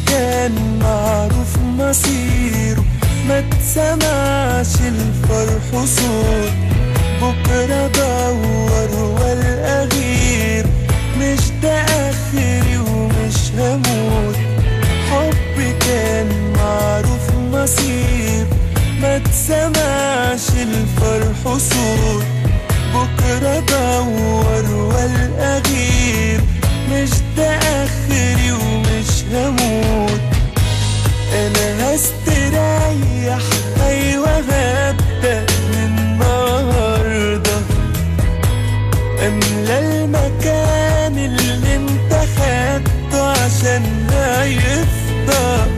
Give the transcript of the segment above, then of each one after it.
كان معروف مصيره ما تسمعش الفرح صوت بكرة دور والقى غير مش ده آخري ومش هموت حب كان معروف مصير ما تسمعش الفرح صوت بكرة دور والقى غير مش ده آخري ومش هموت انا هستريح ايوه هبدأ من النهارده املى المكان اللي انت خدته عشان لا يفضى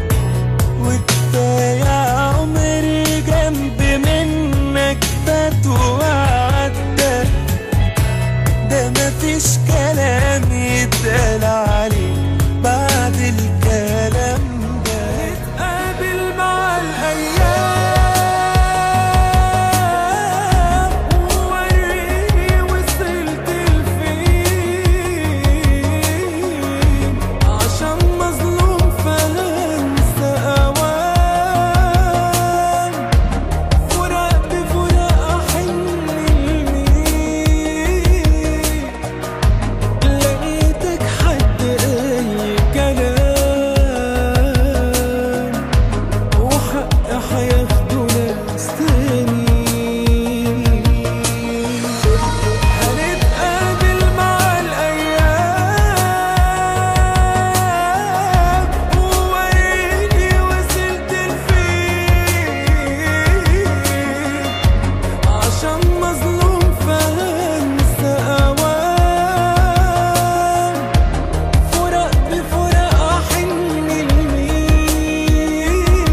وكفايه عمري جنب منك فات وعدى ده مفيش كلام يتقال عليه بعد الكلام ده نتقابل مع الأيام ووريني وصلت لفين عشان مظلوم فهنسى أوام فراق بفراق أحن لمين لقيتك حد أي كلام وحق هياخدوا ناس تاني هنتقابل مع الأيام ووريني وصلت لفين عشان مظلوم فهنسى أوام فراق بفراق أحن لمين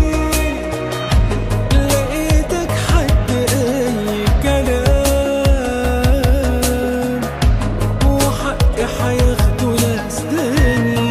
لقيتك حد أي كلام وحقي هياخدوا ناس تاني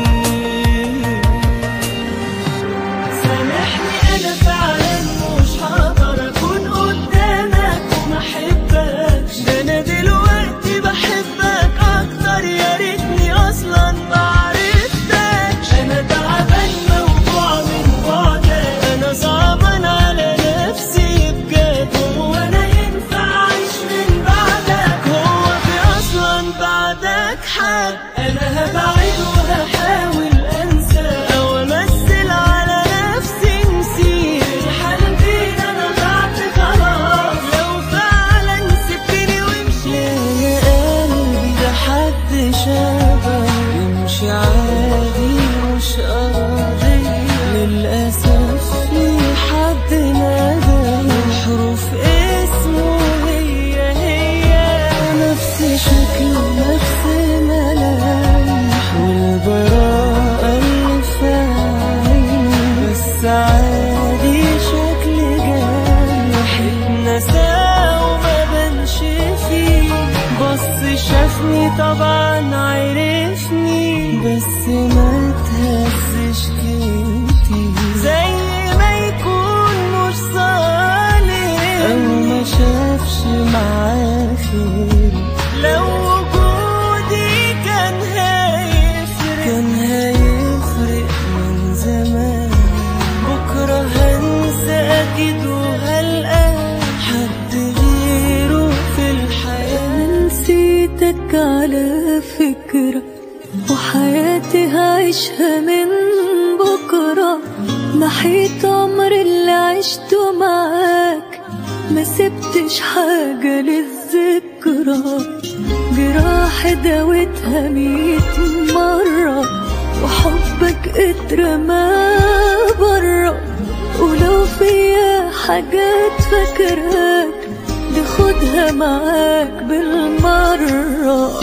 سامحني انا فعلا مش هقدر اكون قدامك وما احبكش ده انا دلوقتي بحبك اكتر يا ريتني اصلا ما عرفتكش انا تعبان موجوع من بعدك انا صعبان على نفسي بجد هو انا ينفع اعيش من بعدك هو في اصلا بعدك حد انا هبعد وهحاول انسى او امثل على نفسي نسيت الحالتين انا ضعت خلاص لو فعلا سبتني ومشيت يا قلبي ده حد شبه يمشي عادي مش قاضي للأسف في حد نادى حروف اسمه هي هي نفس شكله نفس ملامح والبراءة اللي في عيني بس عادي شكل جارح اتنسى وما بنش فيه بص شافني طبعا عرفني بس ما تهزش كتير زي ما يكون مش صالح او ما شافش معاه خير لو وجودي كان هيفرق كان هيفرق من زمان بكرة هنسى أكيد وهلقى حد غيره في الحياة نسيتك على فكرة وحياتي هعيشها من بكرة محيط عمر اللي عشته معاك ما سبتش حاجة للذكرى جراح داوتها ميت مرة وحبك اترمى برا ولو فيا حاجات فاكراك دي خدها معاك بالمرة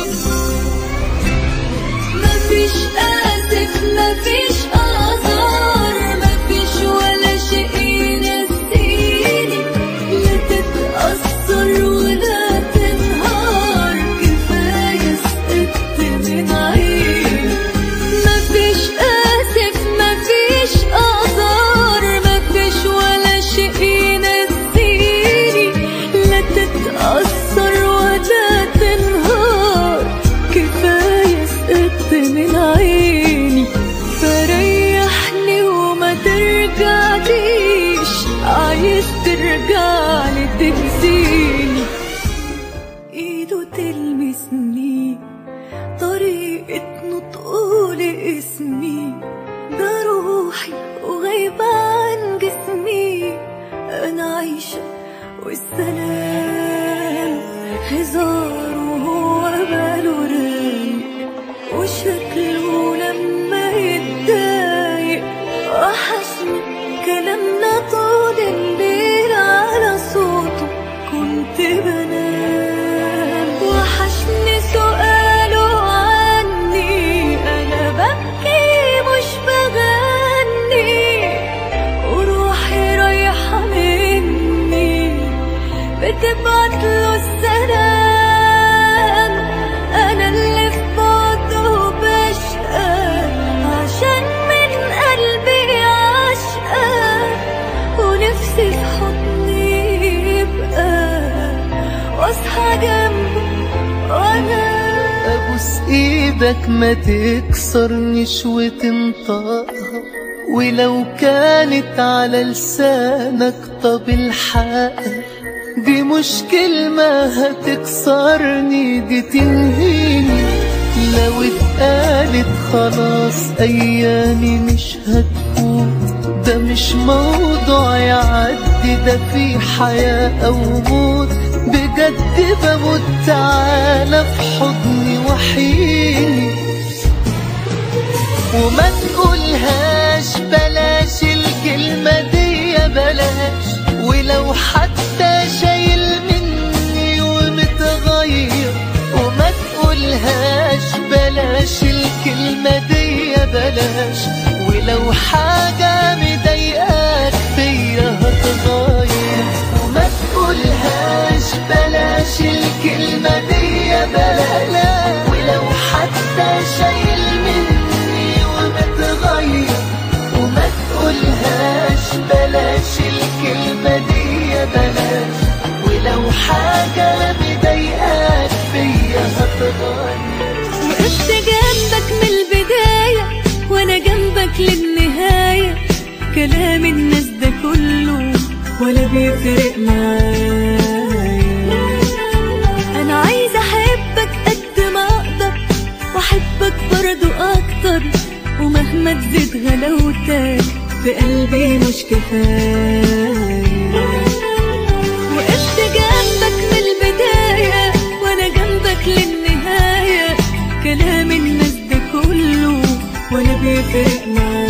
مفيش آسف مفيش آثار مفيش ولا شيء ينسيني لا تتأثر ولا تنهار كفاية سقطت من عيني مفيش آسف مفيش آثار مفيش ولا شيء ينسيني لا تتأثر ولا تنهار كفاية سقطت من عيني فرق ترجع لي تنسيني ايده تلمسني طريقة نطقه لاسمي ده روحي وغايبة عن جسمي أنا عايشة والسلام هزار وهو باله رايق وشكله لما يتضايق وحشني كلامنا طول الليل على صوته كنت بنام وحشني سؤاله عني أنا ببكي مش بغني وروحي رايحة مني بتبعت له السلام أنا اللي في بعده بشقى عشان من قلبي عشقى ونفسي في حضني يبقى واصحى جنبه وانا ابوس ايدك ما تكسرنيش وتنطقها ولو كانت على لسانك طب الحقها دي مش كلمة هتكسرني دي تنهيني لو اتقالت خلاص ايامي مش هتفوت ده مش موضوع يعدي ده في حياة او موت بجد بموت تعالى في حضني وحيني وما تقولهاش بلاش الكلمة دي بلاش ولو حتى شايل مني ومتغير وما تقولهاش بلاش الكلمة دي بلاش ولو حاجة مضايقاك فيا هتغير وما تقولهاش بلاش الكلمة دي بلاش ولو حتى شايل مني ومتغير وما تقولهاش بلاش الكلمة دي بلاش ولو حاجة مضايقاك فيا هتغير وقفت جنبك من البداية وانا جنبك للنهاية كلام الناس ده كله ولا بيفرق معايا انا عايزة احبك قد ما اقدر واحبك برضو اكتر ومهما تزيد غلاوتك في قلبي مش كفاية وقفت جنبك من البداية وانا جنبك للنهاية كلام الناس ده كله ولا بيفرق معايا